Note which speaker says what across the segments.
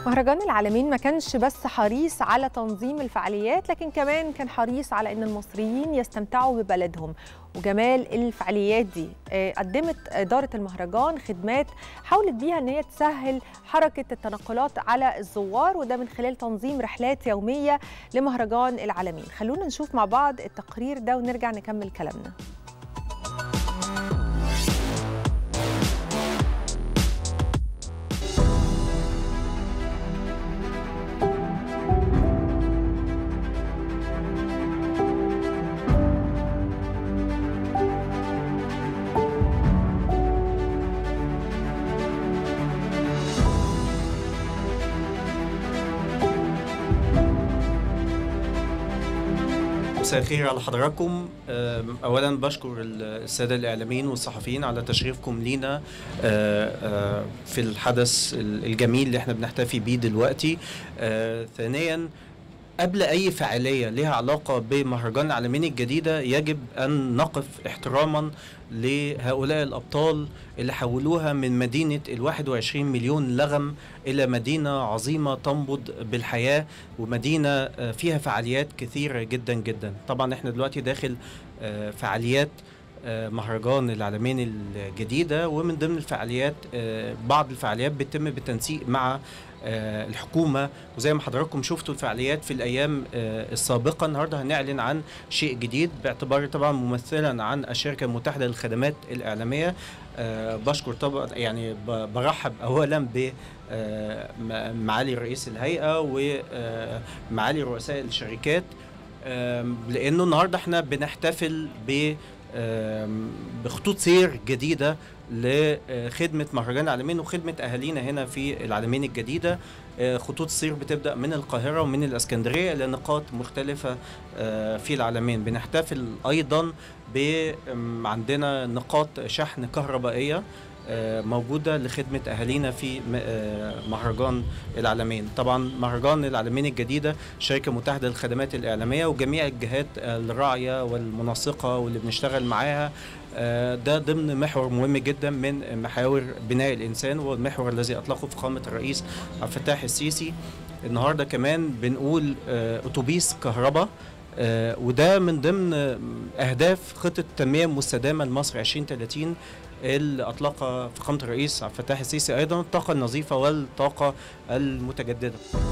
Speaker 1: مهرجان العالمين ما كانش بس حريص على تنظيم الفعاليات لكن كمان كان حريص على ان المصريين يستمتعوا ببلدهم وجمال الفعاليات دي آه، قدمت إدارة المهرجان خدمات حاولت بيها ان هي تسهل حركة التنقلات على الزوار وده من خلال تنظيم رحلات يومية لمهرجان العالمين خلونا نشوف مع بعض التقرير ده ونرجع نكمل كلامنا
Speaker 2: مساء الخير على حضراتكم أم، اولا بشكر الساده الاعلاميين والصحفيين على تشريفكم لينا أه، أه، في الحدث الجميل اللي احنا بنحتفي بيه دلوقتي أه، ثانيا قبل اي فعاليه لها علاقه بمهرجان العالمين الجديده يجب ان نقف احتراما لهؤلاء الابطال اللي حولوها من مدينه ال 21 مليون لغم الى مدينه عظيمه تنبض بالحياه ومدينه آه، فيها فعاليات كثيره جدا جدا طبعا احنا دلوقتي داخل آه، فعاليات آه، مهرجان العالمين الجديده ومن ضمن الفعاليات آه، بعض الفعاليات بتتم بالتنسيق مع آه، الحكومه وزي ما حضراتكم شفتوا الفعاليات في الايام آه، السابقه النهارده هنعلن عن شيء جديد باعتباري طبعا ممثلا عن الشركه المتحده للخدمات الاعلاميه آه، بشكر طبعا يعني ب- برحب اولا ب آه، م- معالي رئيس الهيئه ومعالي رؤساء الشركات آم، لانه النهارده احنا بنحتفل ب آم، بخطوط سير جديده لخدمه مهرجان العالمين وخدمه اهالينا هنا في العالمين الجديده آه، خطوط السير بتبدا من القاهره ومن الاسكندريه الى نقاط مختلفه آه، في العالمين بنحتفل ايضا ب آم، عندنا نقاط شحن كهربائيه آه، موجوده لخدمه اهالينا في م- آه، مهرجان العالمين طبعا مهرجان العالمين الجديده شركه متحده للخدمات الاعلاميه وجميع الجهات الراعيه والمنسقه واللي بنشتغل معاها آه، ده ضمن محور مهم جدا من محاور بناء الانسان والمحور الذي اطلقه فخامه الرئيس عبد الفتاح السيسي النهارده كمان بنقول آه، اتوبيس كهرباء آه، وده من ضمن آه، اهداف خطه التنميه المستدامه لمصر 2030 اللي اطلقها فخامه الرئيس عبد الفتاح السيسي ايضا الطاقه النظيفه والطاقه المتجدده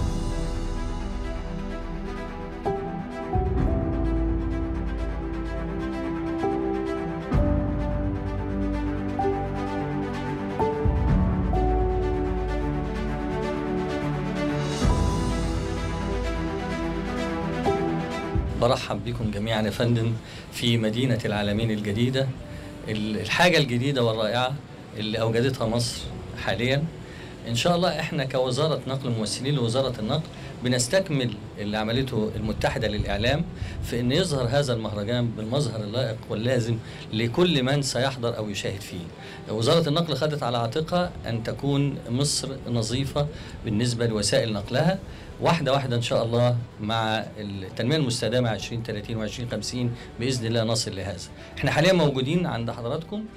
Speaker 3: برحب بكم جميعا يا فندم في مدينة العالمين الجديدة ال- الحاجة الجديدة والرائعة اللي أوجدتها مصر حاليا إن شاء الله إحنا كوزارة نقل ممثلين لوزارة النقل بنستكمل اللي عملته المتحدة للإعلام في أن يظهر هذا المهرجان بالمظهر اللائق واللازم لكل من سيحضر أو يشاهد فيه وزارة النقل خدت على عاتقها أن تكون مصر نظيفة بالنسبة لوسائل نقلها واحدة واحدة إن شاء الله مع التنمية المستدامة 2030 و 2050 بإذن الله نصل لهذا. إحنا حاليا موجودين عند حضراتكم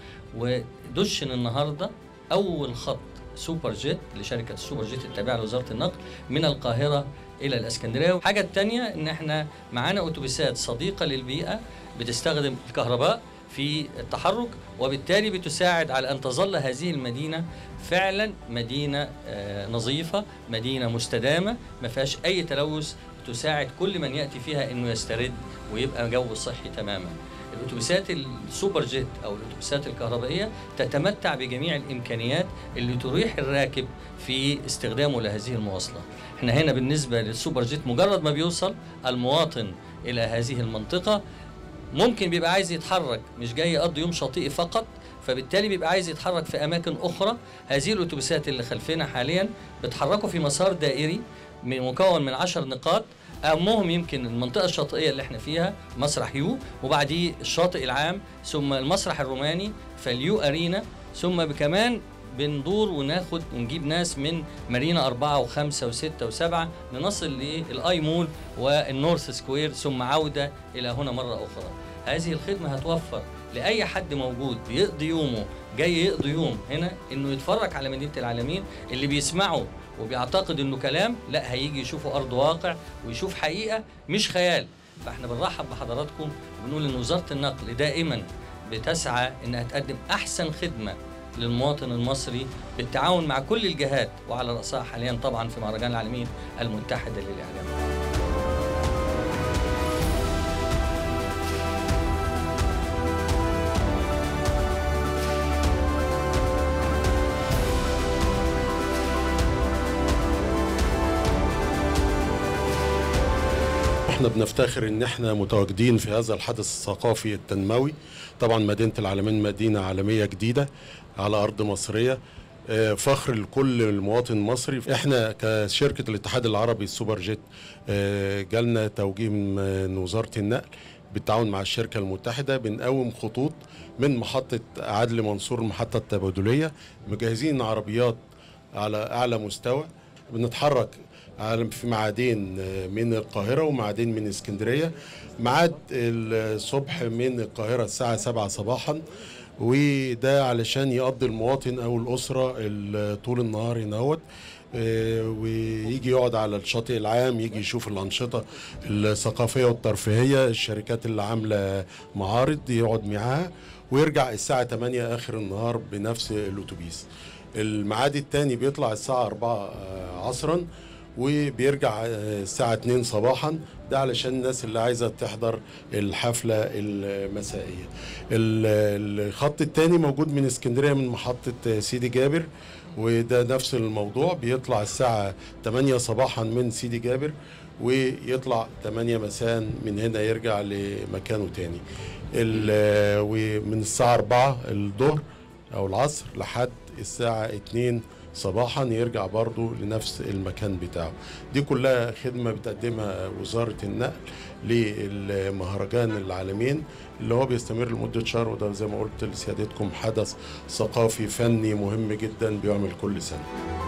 Speaker 3: ودشن النهاردة أول خط سوبر جيت لشركة السوبر جيت التابعة لوزارة النقل من القاهرة إلى الإسكندرية. الحاجة الثانية إن إحنا معانا أتوبيسات صديقة للبيئة بتستخدم الكهرباء في التحرك وبالتالي بتساعد على ان تظل هذه المدينه فعلا مدينه آه، نظيفه، مدينه مستدامه، ما فيهاش اي تلوث، تساعد كل من ياتي فيها انه يسترد ويبقى جو صحي تماما. الاتوبيسات السوبر جيت او الاتوبيسات الكهربائيه تتمتع بجميع الامكانيات اللي تريح الراكب في استخدامه لهذه المواصله. احنا هنا بالنسبه للسوبر جيت مجرد ما بيوصل المواطن الى هذه المنطقه ممكن بيبقى عايز يتحرك مش جاي يقضي يوم شاطئي فقط فبالتالي بيبقى عايز يتحرك في اماكن اخرى هذه الاتوبيسات اللي خلفنا حاليا بتحركوا في مسار دائري من- مكون من 10 نقاط اهمهم يمكن المنطقه الشاطئيه اللي احنا فيها مسرح يو وبعديه الشاطئ العام ثم المسرح الروماني فاليو ارينا ثم كمان بندور وناخد ونجيب ناس من مارينا أربعة وخمسة وستة وسبعة لنصل للآي مول والنورث سكوير ثم عودة إلى هنا مرة أخرى هذه الخدمة هتوفر لأي حد موجود بيقضي يومه جاي يقضي يوم هنا إنه يتفرج على مدينة العالمين اللي بيسمعوا وبيعتقد انه كلام لا هيجي يشوفه ارض واقع ويشوف حقيقه مش خيال فاحنا بنرحب بحضراتكم وبنقول ان وزاره النقل دائما بتسعى انها تقدم احسن خدمه للمواطن المصري بالتعاون مع كل الجهات وعلى راسها حاليا طبعا في مهرجان العالمين المتحده للاعلام
Speaker 4: احنا بنفتخر ان احنا متواجدين في هذا الحدث الثقافي التنموي طبعا مدينه العالمين مدينه عالميه جديده على ارض مصريه آه، فخر لكل المواطن المصري احنا كشركه الاتحاد العربي السوبر جيت آه، جالنا توجيه من وزاره النقل بالتعاون مع الشركه المتحده بنقوم خطوط من محطه عدلي منصور المحطه التبادليه مجهزين عربيات على اعلى مستوى بنتحرك على- في ميعادين من القاهرة وميعادين من اسكندرية ميعاد الصبح من القاهرة الساعة 7 صباحا وده علشان يقضي المواطن أو الأسرة ال- طول النهار هناوت آه، ويجي يقعد على الشاطئ العام يجي يشوف الأنشطة الثقافية والترفيهية الشركات اللي عاملة معارض يقعد معاها ويرجع الساعة 8 آخر النهار بنفس الأتوبيس الميعاد التاني بيطلع الساعة 4 عصرا وبيرجع آه، الساعة 2 صباحا ده علشان الناس اللي عايزة تحضر الحفلة المسائية ال- الخط التاني موجود من اسكندرية من محطة آه، سيدي جابر وده نفس الموضوع بيطلع الساعة 8 صباحا من سيدي جابر ويطلع 8 مساء من هنا يرجع لمكانه تاني ال- ومن الساعة 4 الظهر أو العصر لحد الساعة 2 صباحا يرجع برضو لنفس المكان بتاعه دي كلها خدمة بتقدمها وزارة النقل للمهرجان العالمين اللي هو بيستمر لمدة شهر وده زي ما قلت لسيادتكم حدث ثقافي فني مهم جدا بيعمل كل سنة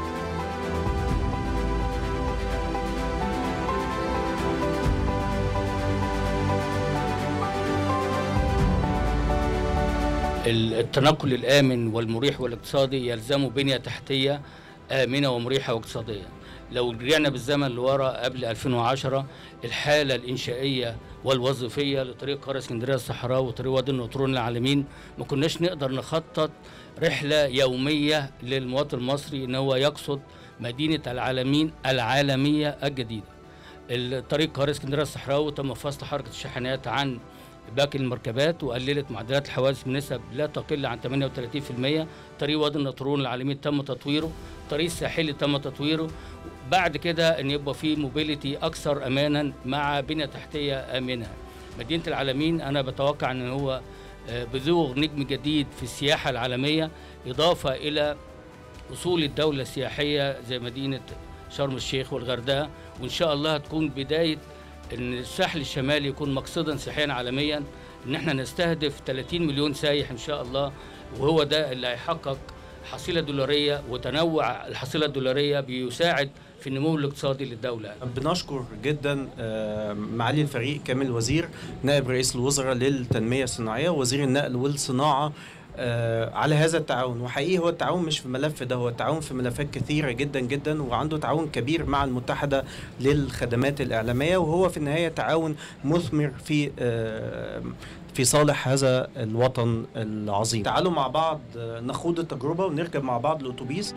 Speaker 5: التنقل الآمن والمريح والاقتصادي يلزمه بنية تحتية آمنة ومريحة واقتصادية لو رجعنا بالزمن لورا قبل 2010 الحالة الإنشائية والوظيفية لطريق قرية اسكندرية الصحراء وطريق وادي النطرون العالمين ما كناش نقدر نخطط رحلة يومية للمواطن المصري إن هو يقصد مدينة العالمين العالمية الجديدة الطريق قرية اسكندرية الصحراوي تم فصل حركة الشاحنات عن باقي المركبات وقللت معدلات الحوادث بنسب لا تقل عن 38% طريق وادي النطرون العالمين تم تطويره طريق الساحلي تم تطويره بعد كده ان يبقى في موبيليتي اكثر امانا مع بنيه تحتيه امنه مدينه العالمين انا بتوقع ان هو آه، بزوغ نجم جديد في السياحه العالميه اضافه الى اصول الدوله السياحيه زي مدينه شرم الشيخ والغردقه وان شاء الله هتكون بدايه ان الساحل الشمالي يكون مقصدا سياحيا عالميا ان احنا نستهدف 30 مليون سايح ان شاء الله وهو ده اللي هيحقق حصيله دولاريه وتنوع الحصيله الدولاريه بيساعد في النمو الاقتصادي للدوله
Speaker 2: بنشكر جدا آه، معالي الفريق كامل وزير نائب رئيس الوزراء للتنميه الصناعيه وزير النقل والصناعه آه، على هذا التعاون وحقيقي هو التعاون مش في ملف ده هو التعاون في ملفات كثيرة جدا جدا وعنده تعاون كبير مع المتحدة للخدمات الإعلامية وهو في النهاية تعاون مثمر في آه، في صالح هذا الوطن العظيم تعالوا مع بعض آه، نخوض التجربة ونركب مع بعض الأتوبيس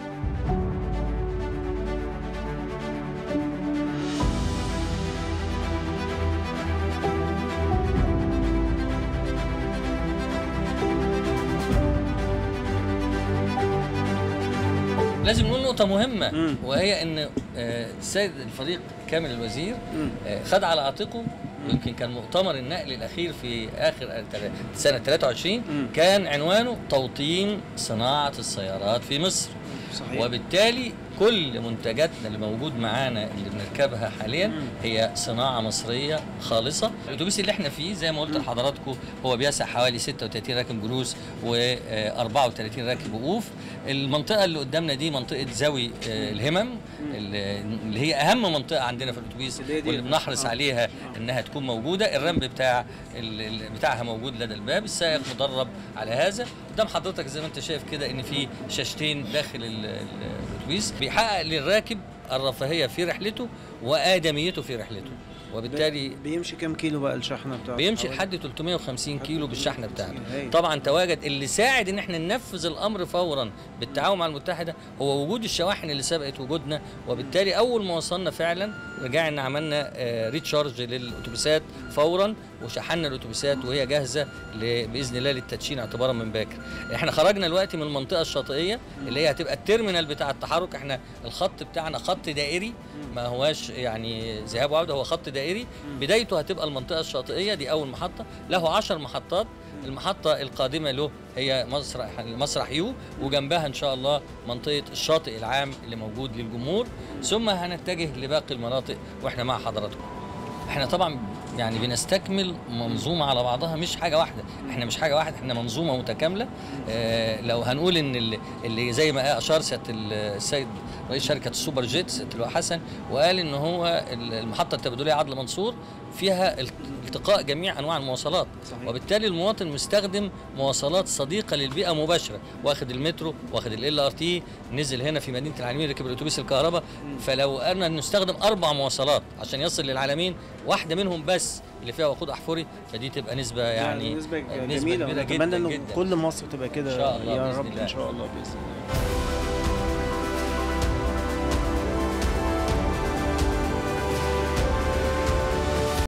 Speaker 3: لازم نقول نقطة مهمة
Speaker 2: مم.
Speaker 3: وهي إن آه، السيد الفريق كامل الوزير آه، خد على عاتقه ويمكن كان مؤتمر النقل الأخير في آخر التل- سنة 23
Speaker 2: مم.
Speaker 3: كان عنوانه توطين صناعة السيارات في مصر
Speaker 2: صحيح
Speaker 3: وبالتالي كل منتجاتنا اللي موجود معانا اللي بنركبها حاليا
Speaker 2: مم.
Speaker 3: هي صناعه مصريه خالصه الاتوبيس اللي احنا فيه زي ما قلت لحضراتكم هو بيسع حوالي 36 راكب جلوس و34 راكب وقوف المنطقه اللي قدامنا دي منطقه ذوي آه، الهمم اللي اللي هي اهم منطقه عندنا في الاتوبيس
Speaker 2: اللي هي دي.
Speaker 3: واللي بنحرص
Speaker 2: آه.
Speaker 3: عليها انها تكون موجوده الرمب بتاع ال- ال- بتاعها موجود لدى الباب السائق مدرب على هذا قدام حضرتك زي ما انت شايف كده ان في شاشتين داخل ال- ال- الاتوبيس بيحقق للراكب الرفاهيه في رحلته وادميته في رحلته وبالتالي
Speaker 2: بيمشي كام كيلو بقى الشحنه بتاعته
Speaker 3: بيمشي
Speaker 2: حوالي-
Speaker 3: لحد 350 كيلو بالشحنه بتاعته
Speaker 2: هايل.
Speaker 3: طبعا تواجد اللي ساعد ان احنا ننفذ الامر فورا بالتعاون مع المتحده هو وجود الشواحن اللي سبقت وجودنا وبالتالي اول ما وصلنا فعلا رجعنا عملنا آه، ريتشارج للاتوبيسات فورا وشحنا الاتوبيسات وهي جاهزه ل- باذن الله للتدشين اعتبارا من باكر احنا خرجنا دلوقتي من المنطقه الشاطئيه اللي هي هتبقى التيرمينال بتاع التحرك احنا الخط بتاعنا خط دائري ما هواش يعني ذهاب وعوده هو خط دائري بدايته هتبقى المنطقه الشاطئيه دي اول محطه له 10 محطات المحطة القادمة له هي مسرح مسرح يو وجنبها إن شاء الله منطقة الشاطئ العام اللي موجود للجمهور ثم هنتجه لباقي المناطق وإحنا مع حضراتكم. إحنا طبعا يعني بنستكمل منظومة على بعضها مش حاجة واحدة، إحنا مش حاجة واحدة إحنا منظومة متكاملة آه لو هنقول إن اللي, اللي زي ما أشار سيادة السيد رئيس شركة السوبر جيت سيادة اللواء حسن وقال إن هو المحطة التبادلية عدل منصور فيها التقاء جميع انواع المواصلات
Speaker 2: صحيح.
Speaker 3: وبالتالي المواطن مستخدم مواصلات صديقه للبيئه مباشره واخد المترو واخد ال ار تي نزل هنا في مدينه العالمين ركب الاتوبيس الكهرباء فلو قلنا نستخدم اربع مواصلات عشان يصل للعالمين واحده منهم بس اللي فيها وقود احفوري فدي تبقى نسبه يعني,
Speaker 2: يعني نسبة
Speaker 3: نسبة
Speaker 2: جميلة
Speaker 3: كبيرة
Speaker 2: نتمنى
Speaker 3: جدا
Speaker 2: انه
Speaker 3: جدا.
Speaker 2: كل مصر تبقى كده
Speaker 3: إن شاء الله
Speaker 2: يا
Speaker 3: بإذن
Speaker 2: رب
Speaker 3: الله.
Speaker 2: ان شاء الله باذن الله